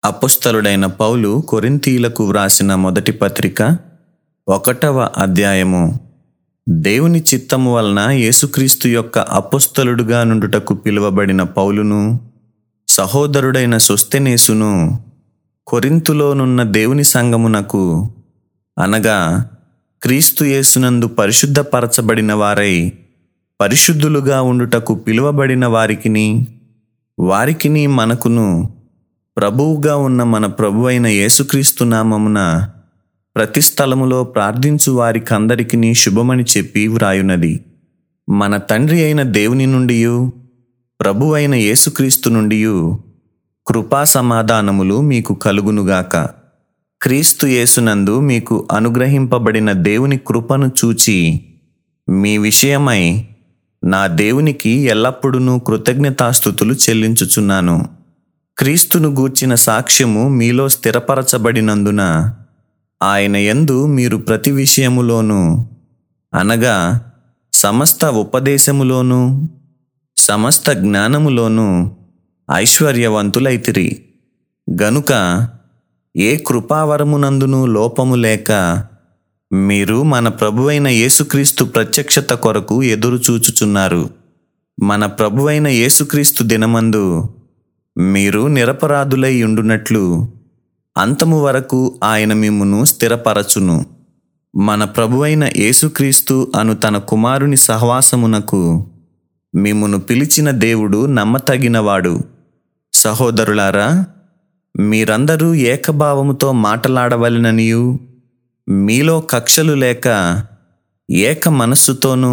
అపుస్తలుడైన పౌలు కొరింథీలకు వ్రాసిన మొదటి పత్రిక ఒకటవ అధ్యాయము దేవుని చిత్తము వలన యేసుక్రీస్తు యొక్క అపుస్తలుడుగా నుండుటకు పిలువబడిన పౌలును సహోదరుడైన సొస్తెనేసును కొరింతులోనున్న దేవుని సంగమునకు అనగా క్రీస్తు యేసునందు పరిశుద్ధపరచబడిన వారై పరిశుద్ధులుగా ఉండుటకు పిలువబడిన వారికిని వారికిని మనకును ప్రభువుగా ఉన్న మన ప్రభువైన యేసుక్రీస్తు నామమున ప్రతి స్థలములో ప్రార్థించు వారికందరికిని శుభమని చెప్పి వ్రాయునది మన తండ్రి అయిన దేవుని నుండియు ప్రభు అయిన యేసుక్రీస్తు నుండియు కృపా సమాధానములు మీకు కలుగునుగాక క్రీస్తు యేసునందు మీకు అనుగ్రహింపబడిన దేవుని కృపను చూచి మీ విషయమై నా దేవునికి ఎల్లప్పుడూ కృతజ్ఞతాస్థుతులు చెల్లించుచున్నాను క్రీస్తును గూర్చిన సాక్ష్యము మీలో స్థిరపరచబడినందున ఆయన యందు మీరు ప్రతి విషయములోనూ అనగా సమస్త ఉపదేశములోనూ సమస్త జ్ఞానములోనూ ఐశ్వర్యవంతులైతిరి గనుక ఏ కృపావరమునందును లోపము లేక మీరు మన ప్రభువైన యేసుక్రీస్తు ప్రత్యక్షత కొరకు ఎదురు చూచుచున్నారు మన ప్రభువైన యేసుక్రీస్తు దినమందు మీరు నిరపరాధులై ఉండునట్లు అంతము వరకు ఆయన మిమ్మును స్థిరపరచును మన ప్రభువైన యేసుక్రీస్తు అను తన కుమారుని సహవాసమునకు మిమ్మును పిలిచిన దేవుడు నమ్మతగినవాడు సహోదరులారా మీరందరూ ఏకభావముతో మాటలాడవలననియు మీలో కక్షలు లేక ఏక మనస్సుతోనూ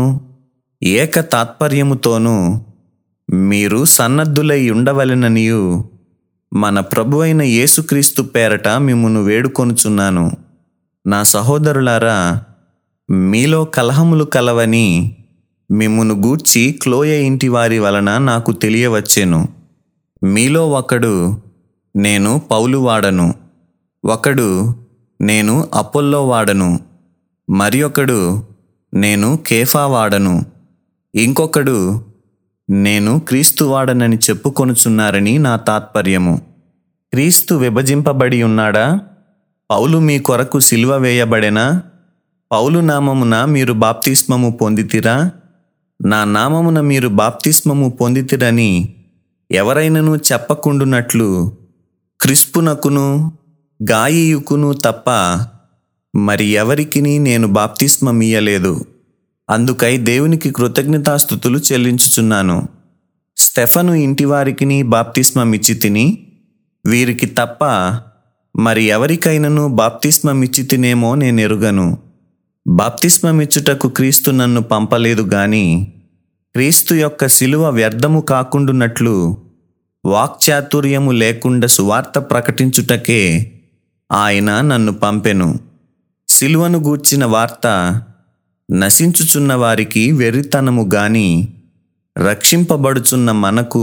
ఏక తాత్పర్యముతోనూ మీరు సన్నద్ధులై ఉండవలెననియు మన ప్రభువైన యేసుక్రీస్తు పేరట మిమ్మును వేడుకొనుచున్నాను నా సహోదరులారా మీలో కలహములు కలవని మిమ్మును గూర్చి క్లోయ ఇంటి వారి వలన నాకు తెలియవచ్చెను మీలో ఒకడు నేను పౌలు వాడను ఒకడు నేను అపోల్లో వాడను మరి ఒకడు నేను కేఫా వాడను ఇంకొకడు నేను క్రీస్తు వాడనని చెప్పుకొనుచున్నారని నా తాత్పర్యము క్రీస్తు విభజింపబడి ఉన్నాడా పౌలు మీ కొరకు సిలువ వేయబడెనా పౌలు నామమున మీరు బాప్తిస్మము పొందితిరా నా నామమున మీరు బాప్తిస్మము పొందితిరని ఎవరైనను చెప్పకుండునట్లు క్రిస్పునకును గాయియుకును తప్ప మరి ఎవరికిని నేను బాప్తిస్మమియ్యలేదు అందుకై దేవునికి కృతజ్ఞతాస్థుతులు చెల్లించుచున్నాను స్టెఫను ఇంటివారికిని బాప్తిస్మమిచ్చి తిని వీరికి తప్ప మరి ఎవరికైనను బాప్తిస్మమిచ్చి తినేమో నేను ఎరుగను బాప్తిస్మమిచ్చుటకు క్రీస్తు నన్ను పంపలేదు గాని క్రీస్తు యొక్క శిలువ వ్యర్థము కాకుండునట్లు వాక్చాతుర్యము లేకుండా సువార్త ప్రకటించుటకే ఆయన నన్ను పంపెను శిలువను గూర్చిన వార్త నశించుచున్న వారికి వెర్రితనము గాని రక్షింపబడుచున్న మనకు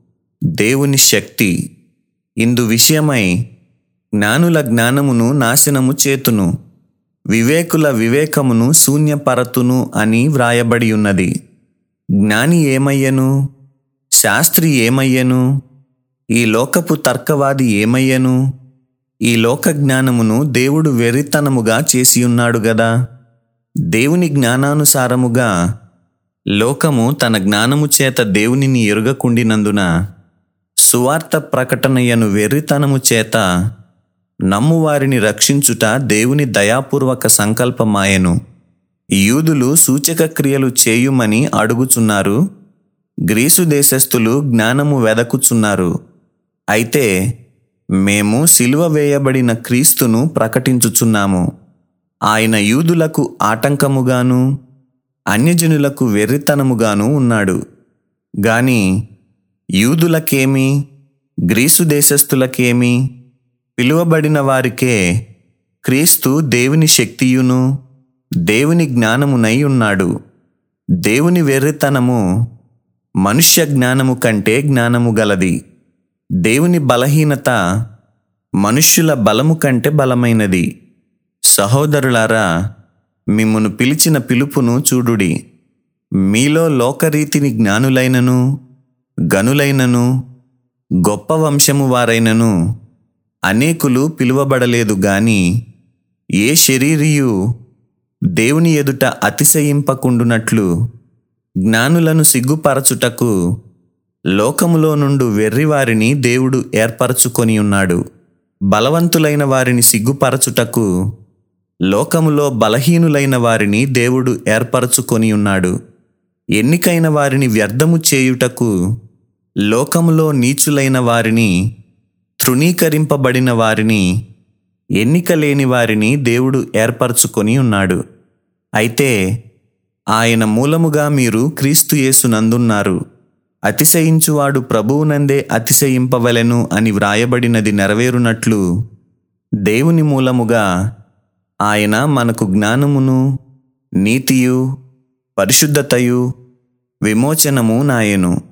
దేవుని శక్తి ఇందు విషయమై జ్ఞానుల జ్ఞానమును నాశనము చేతును వివేకుల వివేకమును శూన్యపరతును అని వ్రాయబడి ఉన్నది జ్ఞాని ఏమయ్యను శాస్త్రి ఏమయ్యను ఈ లోకపు తర్కవాది ఏమయ్యను ఈ లోక జ్ఞానమును దేవుడు వెర్రితనముగా చేసి ఉన్నాడు గదా దేవుని జ్ఞానానుసారముగా లోకము తన జ్ఞానము చేత దేవునిని ఎరుగకుండినందున సువార్త ప్రకటనయను వెర్రితనము చేత నమ్మువారిని రక్షించుట దేవుని దయాపూర్వక సంకల్పమాయెను యూదులు సూచక క్రియలు చేయుమని అడుగుచున్నారు గ్రీసు దేశస్థులు జ్ఞానము వెదకుచున్నారు అయితే మేము సిలువ వేయబడిన క్రీస్తును ప్రకటించుచున్నాము ఆయన యూదులకు ఆటంకముగాను అన్యజనులకు వెర్రితనముగాను ఉన్నాడు గాని యూదులకేమి గ్రీసు దేశస్థులకేమి పిలువబడిన వారికే క్రీస్తు దేవుని శక్తియును దేవుని జ్ఞానమునై ఉన్నాడు దేవుని వెర్రితనము మనుష్య జ్ఞానము కంటే జ్ఞానము గలది దేవుని బలహీనత మనుష్యుల బలము కంటే బలమైనది సహోదరులారా మిమ్మును పిలిచిన పిలుపును చూడుడి మీలో లోకరీతిని జ్ఞానులైనను గనులైనను గొప్ప వంశము వారైనను అనేకులు పిలువబడలేదు గాని ఏ శరీరియు దేవుని ఎదుట అతిశయింపకుండునట్లు జ్ఞానులను సిగ్గుపరచుటకు లోకములో నుండు వెర్రివారిని దేవుడు ఏర్పరచుకొని ఉన్నాడు బలవంతులైన వారిని సిగ్గుపరచుటకు లోకములో బలహీనులైన వారిని దేవుడు ఏర్పరచుకొని ఉన్నాడు ఎన్నికైన వారిని వ్యర్థము చేయుటకు లోకములో నీచులైన వారిని తృణీకరింపబడిన వారిని ఎన్నిక లేని వారిని దేవుడు ఏర్పరచుకొని ఉన్నాడు అయితే ఆయన మూలముగా మీరు క్రీస్తు యేసునందున్నారు అతిశయించువాడు ప్రభువునందే అతిశయింపవలెను అని వ్రాయబడినది నెరవేరునట్లు దేవుని మూలముగా ఆయన మనకు జ్ఞానమును నీతియు పరిశుద్ధతయు విమోచనము నాయెను